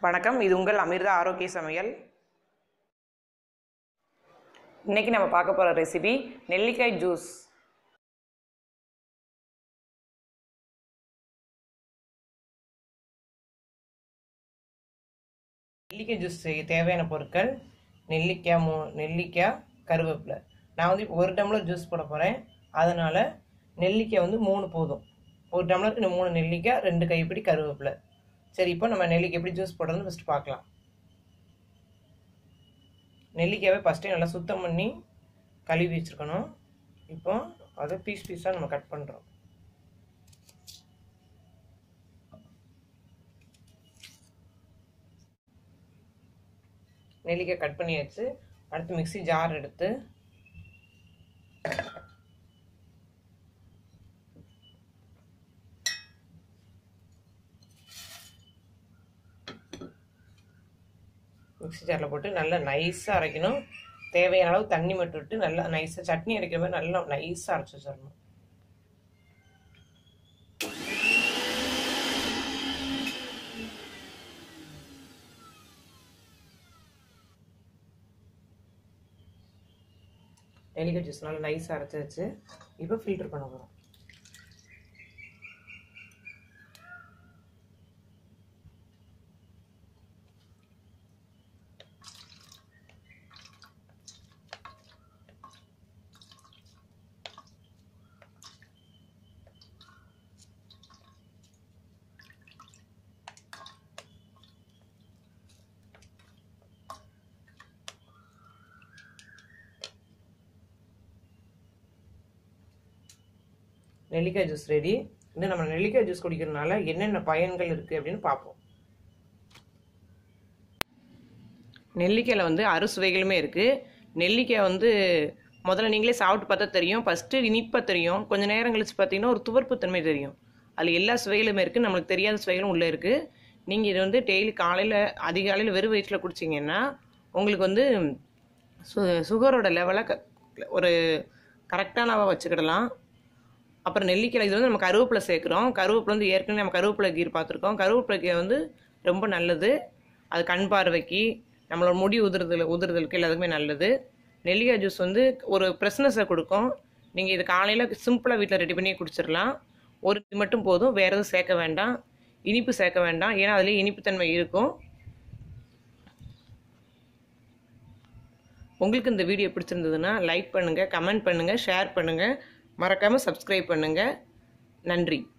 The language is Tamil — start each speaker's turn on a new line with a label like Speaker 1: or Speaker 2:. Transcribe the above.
Speaker 1: வணக்கம் இது உங்கள் அமிர்தா ஆரோக்கிய சமையல் இன்னைக்கு நம்ம பார்க்க போகிற ரெசிபி நெல்லிக்காய் ஜூஸ் நெல்லிக்காய் ஜூஸ் செய்ய தேவையான பொருட்கள் நெல்லிக்காய் மூ நெல்லிக்காய் கருவேப்பிலை நான் வந்து இப்போ ஒரு டம்ளர் ஜூஸ் போட போகிறேன் அதனால் நெல்லிக்காய் வந்து மூணு போதும் ஒரு டம்ளருக்கு இந்த மூணு நெல்லிக்காய் ரெண்டு கைப்பிடி கருவேப்பிலை சரி இப்போ நம்ம நெல்லிக்காய் எப்படி ஜூஸ் போடுறதுன்னு ஃபஸ்ட்டு பார்க்கலாம் நெல்லிக்காயை ஃபஸ்ட்டே நல்லா சுத்தம் பண்ணி கழுவி வச்சுருக்கணும் இப்போ அதை பீஸ் பீஸாக நம்ம கட் பண்ணுறோம் நெல்லிக்காய் கட் பண்ணியாச்சு அடுத்து மிக்ஸி ஜார் எடுத்து மிக்ஸி ஜாரில் போட்டு நல்லா நைஸாக அரைக்கணும் தேவையான அளவு தண்ணி மட்டும் விட்டு நல்லா நைஸாக சட்னி அரைக்கிற மாதிரி நல்லா நைஸாக அரைச்சி வச்சிடணும் நெல்லிக்காய் ஜூஸ் நல்லா நைஸாக அரைச்சி வச்சு இப்போ ஃபில்டர் பண்ண போகிறோம் நெல்லிக்காய் ஜூஸ் ரெடி இன்னும் நம்ம நெல்லிக்காய் ஜூஸ் குடிக்கிறதுனால என்னென்ன பயன்கள் இருக்குது அப்படின்னு பார்ப்போம் நெல்லிக்காயில் வந்து அறுசுவைகளுமே இருக்குது நெல்லிக்காய் வந்து முதல்ல நீங்களே சாப்பிட்டு பார்த்தா தெரியும் ஃபஸ்ட்டு இனிப்பாக தெரியும் கொஞ்சம் நேரம் கழிச்சு பார்த்தீங்கன்னா ஒரு துவர்ப்பு தன்மை தெரியும் அதில் எல்லா சுவைகளுமே இருக்குது நம்மளுக்கு தெரியாத சுவைகளும் உள்ளே இருக்குது நீங்கள் இது வந்து டெய்லி காலையில் அதிகாலையில் வெறும் வயிற்றில் குடிச்சிங்கன்னா உங்களுக்கு வந்து சு சுகரோட லெவலை க ஒரு கரெக்டான வச்சுக்கிடலாம் அப்புறம் நெல்லிக்காய் இது வந்து நம்ம கருவேப்பிலை சேர்க்குறோம் கருவேப்பிலை வந்து ஏற்கனவே நம்ம கருவேப்பிலை கீர் பார்த்துருக்கோம் கருவேப்பிலை கீரை வந்து ரொம்ப நல்லது அது கண் பார்வைக்கு நம்மளோட முடி உதிர்தல் உதிர்தலுக்கு எல்லாத்துக்குமே நல்லது நெல்லிக்காய் ஜூஸ் வந்து ஒரு ஃப்ரெஷ்னஸை கொடுக்கும் நீங்கள் இது காலையில் சிம்பிளாக வீட்டில் ரெடி பண்ணி குடிச்சிடலாம் ஒரு இது மட்டும் போதும் வேறு எதுவும் சேர்க்க வேண்டாம் இனிப்பு சேர்க்க வேண்டாம் ஏன்னா அதுலேயே இனிப்புத்தன்மை இருக்கும் உங்களுக்கு இந்த வீடியோ பிடிச்சிருந்ததுன்னா லைக் பண்ணுங்கள் கமெண்ட் பண்ணுங்கள் ஷேர் பண்ணுங்கள் மறக்காமல் சப்ஸ்கிரைப் பண்ணுங்கள் நன்றி